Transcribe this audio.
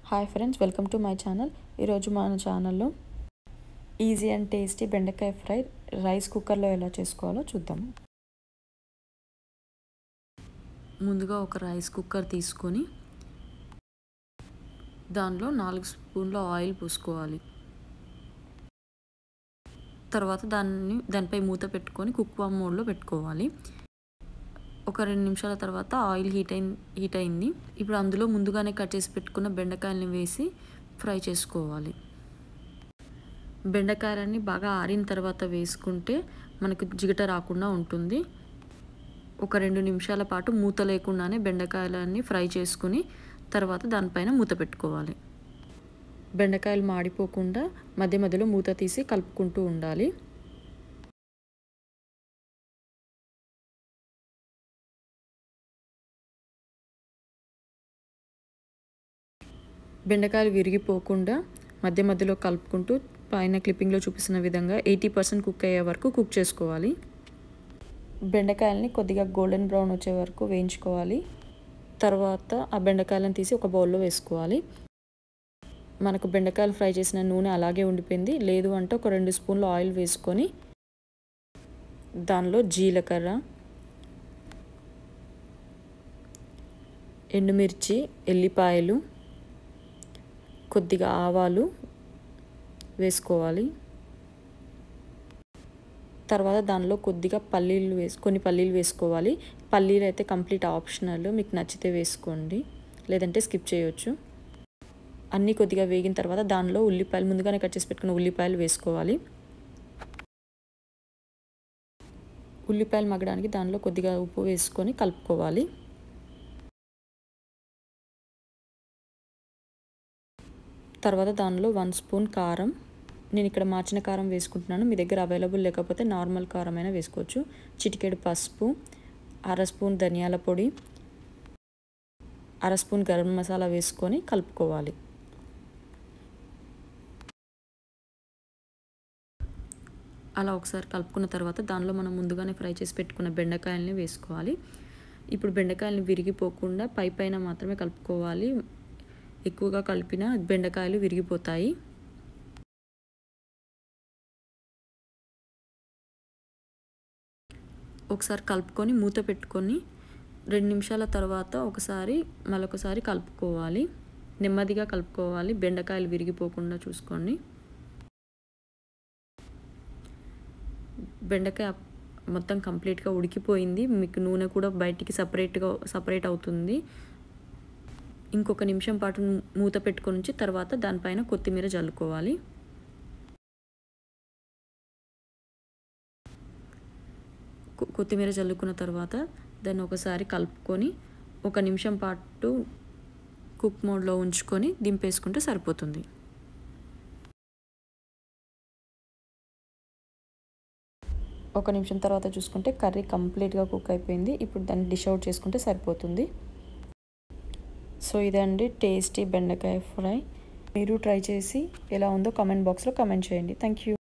hi friends welcome to my channel ఈరోజు మన ఛానల్లో ఈజీ అండ్ టేస్టీ బెండకాయ ఫ్రై రైస్ కుక్కర్లో ఎలా చేసుకోవాలో చూద్దాం ముందుగా ఒక రైస్ కుక్కర్ తీసుకొని దానిలో నాలుగు స్పూన్ల ఆయిల్ పోసుకోవాలి తర్వాత దాన్ని దానిపై మూత పెట్టుకొని కుక్ మోడ్లో పెట్టుకోవాలి ఒక రెండు నిమిషాల తర్వాత ఆయిల్ హీట్ అయి హీట్ అయింది ఇప్పుడు అందులో ముందుగానే కట్ చేసి పెట్టుకున్న బెండకాయలని వేసి ఫ్రై చేసుకోవాలి బెండకాయలన్నీ బాగా ఆరిన తర్వాత వేసుకుంటే మనకు జిగట రాకుండా ఉంటుంది ఒక రెండు నిమిషాల పాటు మూత లేకుండానే బెండకాయలన్నీ ఫ్రై చేసుకుని తర్వాత దానిపైన మూత పెట్టుకోవాలి బెండకాయలు మాడిపోకుండా మధ్య మధ్యలో మూత తీసి కలుపుకుంటూ ఉండాలి బెండకాయలు విరిగిపోకుండా మధ్య మధ్యలో కలుపుకుంటూ పైన క్లిప్పింగ్లో చూపిస్తున్న విధంగా ఎయిటీ పర్సెంట్ కుక్ అయ్యే వరకు కుక్ చేసుకోవాలి బెండకాయలని కొద్దిగా గోల్డెన్ బ్రౌన్ వచ్చే వరకు వేయించుకోవాలి తర్వాత ఆ బెండకాయలను తీసి ఒక బౌల్లో వేసుకోవాలి మనకు బెండకాయలు ఫ్రై చేసిన నూనె అలాగే ఉండిపోయింది లేదు అంటే ఒక రెండు స్పూన్లు ఆయిల్ వేసుకొని దానిలో జీలకర్ర ఎండుమిర్చి ఎల్లిపాయలు కొద్దిగా ఆవాలు వేసుకోవాలి తర్వాత దానిలో కొద్దిగా పల్లీలు వేసు కొన్ని పల్లీలు వేసుకోవాలి పల్లీలు అయితే కంప్లీట్ ఆప్షనల్ మీకు నచ్చితే వేసుకోండి లేదంటే స్కిప్ చేయొచ్చు అన్నీ కొద్దిగా వేగిన తర్వాత దానిలో ఉల్లిపాయలు ముందుగానే కట్ చేసి పెట్టుకున్న ఉల్లిపాయలు వేసుకోవాలి ఉల్లిపాయలు మగ్గడానికి దానిలో కొద్దిగా ఉప్పు వేసుకొని కలుపుకోవాలి తర్వాత దానిలో వన్ స్పూన్ కారం నేను ఇక్కడ మార్చిన కారం వేసుకుంటున్నాను మీ దగ్గర అవైలబుల్ లేకపోతే నార్మల్ కారం అయినా వేసుకోవచ్చు చిటికెడు పసుపు అర స్పూన్ ధనియాల పొడి అర స్పూన్ గరం మసాలా వేసుకొని కలుపుకోవాలి అలా ఒకసారి కలుపుకున్న తర్వాత దానిలో మనం ముందుగానే ఫ్రై చేసి పెట్టుకున్న బెండకాయలని వేసుకోవాలి ఇప్పుడు బెండకాయలని విరిగిపోకుండా పై పైన మాత్రమే కలుపుకోవాలి ఎక్కువగా కలిపిన బెండకాయలు విరిగిపోతాయి ఒకసారి కలుపుకొని మూత పెట్టుకొని రెండు నిమిషాల తర్వాత ఒకసారి మరొకసారి కలుపుకోవాలి నెమ్మదిగా కలుపుకోవాలి బెండకాయలు విరిగిపోకుండా చూసుకోండి బెండకాయ మొత్తం కంప్లీట్గా ఉడికిపోయింది మీకు నూనె కూడా బయటికి సపరేట్గా సపరేట్ అవుతుంది ఇంకొక నిమిషం పాటు మూత పెట్టుకొని ఉంచి తర్వాత దానిపైన కొత్తిమీర జల్లుకోవాలి కొత్తిమీర జల్లుకున్న తర్వాత దాన్ని ఒకసారి కలుపుకొని ఒక నిమిషం పాటు కుక్ మోడ్లో ఉంచుకొని దింపేసుకుంటే సరిపోతుంది ఒక నిమిషం తర్వాత చూసుకుంటే కర్రీ కంప్లీట్గా కుక్ అయిపోయింది ఇప్పుడు దాన్ని డిష్ అవుట్ చేసుకుంటే సరిపోతుంది సో ఇదండి టేస్టీ బెండకాయ ఫ్రై మీరు ట్రై చేసి ఎలా ఉందో కామెంట్ బాక్స్లో కామెంట్ చేయండి థ్యాంక్ యూ